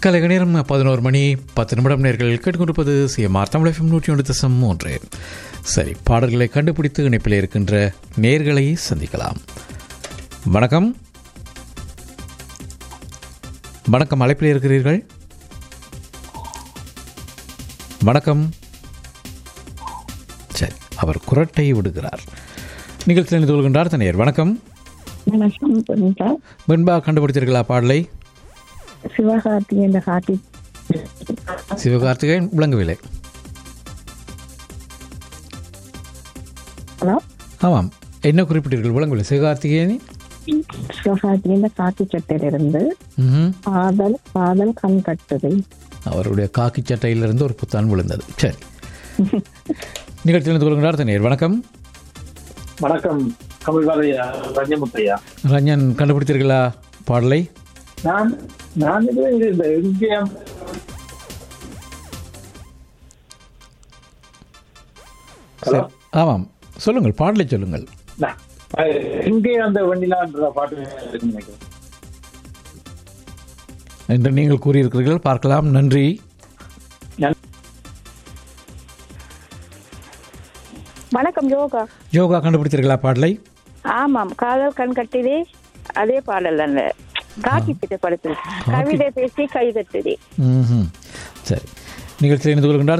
கலைக நேரம் பதினோரு மணி பத்து நிமிடம் நேர்கள் கேட்டுக்கொண்டிருப்பது சிஎம்ஆர் தமிழ் எஃப்எம் நூற்றி ஒன்று தசம் மூன்று சரி பாடல்களை கண்டுபிடித்து இணைப்பில் இருக்கின்ற நேர்களை சந்திக்கலாம் வணக்கம் வணக்கம் அழைப்பில் இருக்கிறீர்கள் வணக்கம் சரி அவர் குரட்டை விடுகிறார் நிகழ்ச்சியில் இணைந்து கொள்கின்றார் தனியர் வணக்கம் வணக்கம் புனிதா வெண்பா கண்டுபிடித்தீர்களா பாடலை சிவகார்த்திகேயன் காட்டி சிவகார்த்திகேயன் விளங்கவில்லை ஹலோ ஆமாம் என்ன குறிப்பிட்டீர்கள் விளங்கவில்லை சிவகார்த்திகேயனி சிவகார்த்திகேயன் காட்டி சட்டையிலிருந்து ம்ஹும். காதல் காதல் கண் கட்டுது அவருடைய காக்கி சட்டையிலிருந்து ஒரு புத்தான் விழுந்தது சரி நிகழ்ச்சியில் இருந்து கொள்கிறார் தனியர் வணக்கம் வணக்கம் தமிழ்வாதையா ரஞ்சமுத்தையா ரஞ்சன் கண்டுபிடித்தீர்களா பாடலை நான் நான் இது இது இந்த எம்ஜிஎம் ஹலோ ஆமாம் சொல்லுங்கள் பாடலை சொல்லுங்கள் இங்கே அந்த வெண்ணிலான்ற பாட்டு இருக்குன்னு நினைக்கிறேன் என்று நீங்கள் கூறியிருக்கிறீர்கள் பார்க்கலாம் நன்றி வணக்கம் யோகா யோகா கண்டுபிடித்தீர்களா பாடலை ஆமாம் காதல் கண் கட்டிதே அதே பாடல் அல்ல காக்கி பிட்ட படத்தில் கவிதை பேசி கை கட்டுதே ம்ஹும். சரி நிகழ்ச்சியில் இணைந்து கொள்கின்றார்